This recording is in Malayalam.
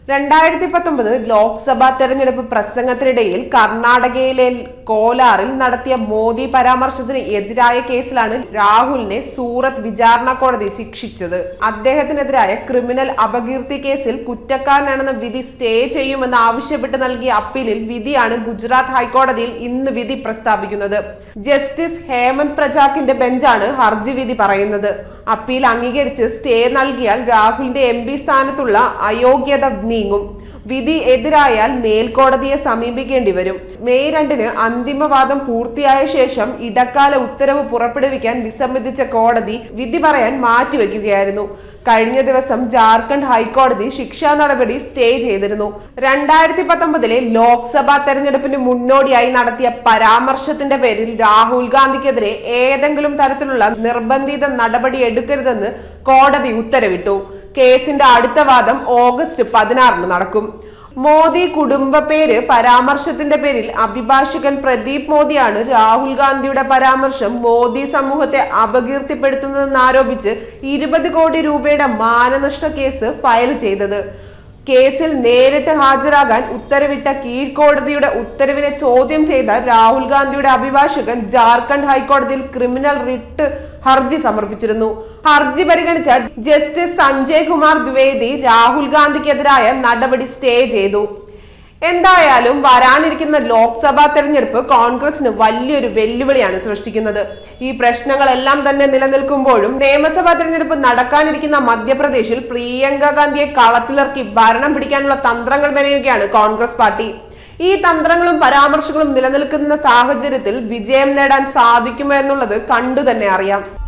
രണ്ടായിരത്തി പത്തൊമ്പത് ലോക്സഭാ തെരഞ്ഞെടുപ്പ് പ്രസംഗത്തിനിടയിൽ കർണാടകയിലെ കോലാറിൽ നടത്തിയ മോദി പരാമർശത്തിന് എതിരായ കേസിലാണ് രാഹുലിനെ സൂറത്ത് വിചാരണ കോടതി ശിക്ഷിച്ചത് അദ്ദേഹത്തിനെതിരായ ക്രിമിനൽ അപകീർത്തി കേസിൽ കുറ്റക്കാരനാണെന്ന വിധി സ്റ്റേ ചെയ്യുമെന്ന് ആവശ്യപ്പെട്ട് നൽകിയ അപ്പീലിൽ വിധിയാണ് ഗുജറാത്ത് ഹൈക്കോടതിയിൽ ഇന്ന് വിധി പ്രസ്താവിക്കുന്നത് ജസ്റ്റിസ് ഹേമന്ത് പ്രജാക്കിന്റെ ബെഞ്ചാണ് ഹർജി വിധി പറയുന്നത് അപ്പീൽ അംഗീകരിച്ച് സ്റ്റേ നൽകിയാൽ രാഹുലിന്റെ എം പി സ്ഥാനത്തുള്ള അയോഗ്യത നീങ്ങും വിധി എതിരായാൽ മേൽക്കോടതിയെ സമീപിക്കേണ്ടി വരും മെയ് രണ്ടിന് അന്തിമവാദം പൂർത്തിയായ ശേഷം ഇടക്കാല ഉത്തരവ് പുറപ്പെടുവിക്കാൻ വിസമ്മതിച്ച കോടതി വിധി പറയാൻ മാറ്റിവെക്കുകയായിരുന്നു കഴിഞ്ഞ ദിവസം ജാർഖണ്ഡ് ഹൈക്കോടതി ശിക്ഷാ നടപടി സ്റ്റേ ചെയ്തിരുന്നു രണ്ടായിരത്തി പത്തൊമ്പതിലെ ലോക്സഭാ തെരഞ്ഞെടുപ്പിന് മുന്നോടിയായി നടത്തിയ പരാമർശത്തിന്റെ പേരിൽ രാഹുൽ ഗാന്ധിക്കെതിരെ ഏതെങ്കിലും തരത്തിലുള്ള നിർബന്ധിത നടപടി എടുക്കരുതെന്ന് കോടതി ഉത്തരവിട്ടു കേസിന്റെ അടുത്ത വാദം ഓഗസ്റ്റ് പതിനാറിന് നടക്കും മോദി കുടുംബ പേര് പരാമർശത്തിന്റെ പേരിൽ അഭിഭാഷകൻ പ്രദീപ് മോദിയാണ് രാഹുൽ ഗാന്ധിയുടെ പരാമർശം മോദി സമൂഹത്തെ അപകീർത്തിപ്പെടുത്തുന്നതെന്ന് ആരോപിച്ച് ഇരുപത് കോടി രൂപയുടെ മാനനഷ്ട കേസ് ഫയൽ ചെയ്തത് കേസിൽ നേരിട്ട് ഹാജരാകാൻ ഉത്തരവിട്ട കീഴ്ക്കോടതിയുടെ ഉത്തരവിനെ ചോദ്യം ചെയ്ത രാഹുൽ ഗാന്ധിയുടെ അഭിഭാഷകൻ ജാർഖണ്ഡ് ഹൈക്കോടതിയിൽ ക്രിമിനൽ റിട്ട് ഹർജി സമർപ്പിച്ചിരുന്നു ഹർജി പരിഗണിച്ച ജസ്റ്റിസ് സഞ്ജയ് കുമാർ ദ്വിവേദി രാഹുൽ ഗാന്ധിക്കെതിരായ നടപടി സ്റ്റേ ചെയ്തു എന്തായാലും വരാനിരിക്കുന്ന ലോക്സഭാ തെരഞ്ഞെടുപ്പ് കോൺഗ്രസിന് വലിയൊരു വെല്ലുവിളിയാണ് സൃഷ്ടിക്കുന്നത് ഈ പ്രശ്നങ്ങളെല്ലാം തന്നെ നിലനിൽക്കുമ്പോഴും നിയമസഭാ തെരഞ്ഞെടുപ്പ് നടക്കാനിരിക്കുന്ന മധ്യപ്രദേശിൽ പ്രിയങ്ക ഗാന്ധിയെ കളത്തിലിറക്കി ഭരണം പിടിക്കാനുള്ള തന്ത്രങ്ങൾ മെനയുകയാണ് കോൺഗ്രസ് പാർട്ടി ഈ തന്ത്രങ്ങളും പരാമർശങ്ങളും നിലനിൽക്കുന്ന സാഹചര്യത്തിൽ വിജയം നേടാൻ സാധിക്കുമോ എന്നുള്ളത് കണ്ടു തന്നെ അറിയാം